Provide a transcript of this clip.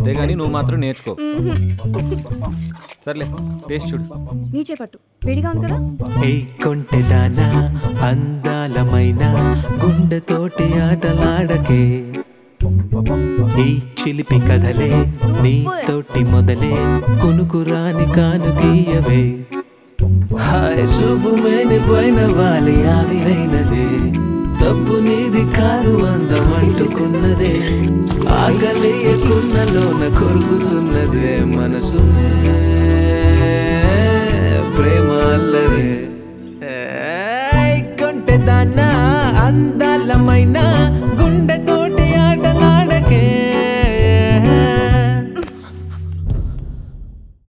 అంతేగాని నువ్వు మాత్రం నేర్చుకో సర్లే టేస్ట్ చూడు నీ చేపట్టు వేడిగా ఉంది కదా ఏ కొంటెదాన అందాలమైన గుండెతోటి ఆటలాడకే ఈ చిలిపి కథలే నీతోటి మొదలే కునుకురాని కాను గీయవే హాయ్ శుభమేని పోయిన వాలి ఆవిరైనదే తప్పు నీది కాదు అందం అంటుకున్నదే ఆకలియకున్నలోన కొరుకుతున్నదే మనసునే ప్రేమ